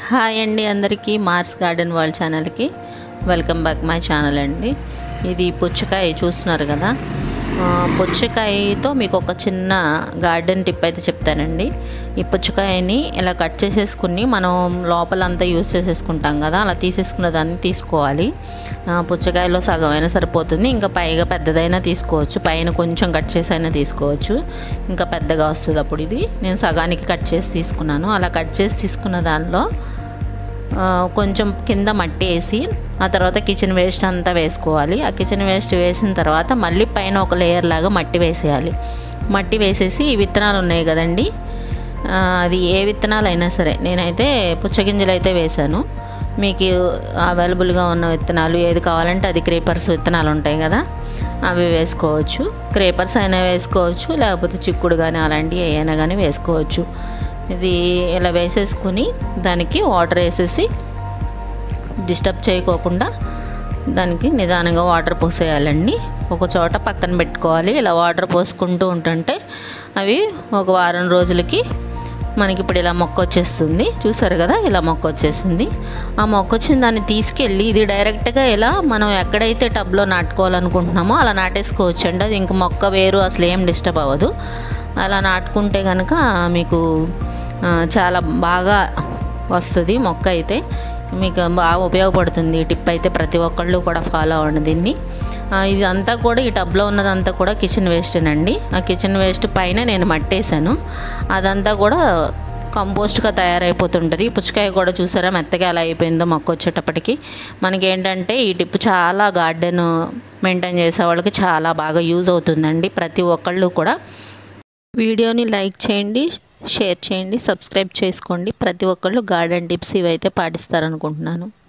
hi అండి అందరికీ Mars garden world ఛానల్కి వెల్కమ్ బ్యాక్ మై ఛానల్ అండి ఇది పుచ్చకాయ చూస్తున్నారు కదా ఆ, పుచ్చకాయతో మీకు ఒక చిన్న గార్డెన్ టిప్ అయితే చెప్తానండి ఈ పుచ్చకాయని ఇలా కట్ చేసేసుకుని మనం లోపలంతా యూస్ చేసేసుకుంటాం కదా అలా తీసేసుకున్న దాన్ని తీసుకోవాలి ఆ, పుచ్చకాయలో సగం అయినా సరిపోతుంది ఇంకా పైగా పెద్దదైనా తీసుకోవచ్చు పైన కొంచెం కట్ చేసి అయినా తీసుకోవచ్చు ఇంకా పెద్దగా వస్తుంది అప్పుడు ఇది నేను సగానికి కట్ చేసి తీసుకున్నాను అలా కట్ చేసి తీసుకున్న దానిలో ఆ, కొంచెం కింద మట్టి వేసి ఆ తర్వాత కిచెన్ వేస్ట్ అంతా వేసుకోవాలి ఆ కిచెన్ వేస్ట్ వేసిన తర్వాత మళ్ళీ పైన ఒక లేయర్ లాగా మట్టి వేసేయాలి మట్టి వేసేసి ఈ విత్తనాలు ఉన్నాయి కదండి ఆ, అది ఏ విత్తనాలు అయినా సరే నేనైతే పుచ్చగింజలు అయితే వేశాను మీకు అవైలబుల్గా ఉన్న విత్తనాలు ఏది కావాలంటే అది క్రేపర్స్ విత్తనాలు ఉంటాయి కదా అవి వేసుకోవచ్చు క్రేపర్స్ అయినా వేసుకోవచ్చు లేకపోతే చిక్కుడు కానీ అలాంటివి ఏమైనా కానీ వేసుకోవచ్చు ఇది ఇలా వేసేసుకుని దానికి వాటర్ వేసేసి డిస్టర్బ్ చేయకోకుండా దానికి నిదానంగా వాటర్ పోసేయాలండి ఒక చోట పక్కన పెట్టుకోవాలి ఇలా వాటర్ పోసుకుంటూ ఉంటుంటే అవి ఒక వారం రోజులకి మనకి ఇప్పుడు ఇలా మొక్క వచ్చేస్తుంది చూసారు కదా ఇలా మొక్క వచ్చేసింది ఆ మొక్క వచ్చిన దాన్ని తీసుకెళ్ళి ఇది డైరెక్ట్గా ఇలా మనం ఎక్కడైతే టబ్లో నాటుకోవాలనుకుంటున్నామో అలా నాటేసుకోవచ్చు అండి అది ఇంక మొక్క వేరు అసలు ఏం డిస్టర్బ్ అవ్వదు అలా నాటుకుంటే కనుక మీకు ఆ, చాలా బాగా వస్తుంది మొక్క అయితే మీకు బాగా ఉపయోగపడుతుంది ఈ టిప్ అయితే ప్రతి ఒక్కళ్ళు కూడా ఫాలో అవ్వండి దీన్ని ఆ, ఇది అంతా కూడా ఈ టబ్లో ఉన్నదంతా కూడా కిచెన్ వేస్టేనండి ఆ కిచెన్ వేస్ట్ పైన నేను మట్టేశాను అదంతా కూడా కంపోస్ట్గా తయారైపోతుంటుంది పుచ్చకాయ కూడా చూసారా మెత్తగా ఎలా అయిపోయిందో మొక్క వచ్చేటప్పటికి మనకి ఏంటంటే ఈ టిప్ చాలా గార్డెన్ మెయింటైన్ చేసే వాళ్ళకి చాలా బాగా యూజ్ అవుతుందండి ప్రతి ఒక్కళ్ళు కూడా వీడియోని లైక్ చేయండి షేర్ చేయండి సబ్స్క్రైబ్ చేసుకోండి ప్రతి ఒక్కళ్ళు గార్డెన్ టిప్స్ ఇవైతే పాటిస్తారనుకుంటున్నాను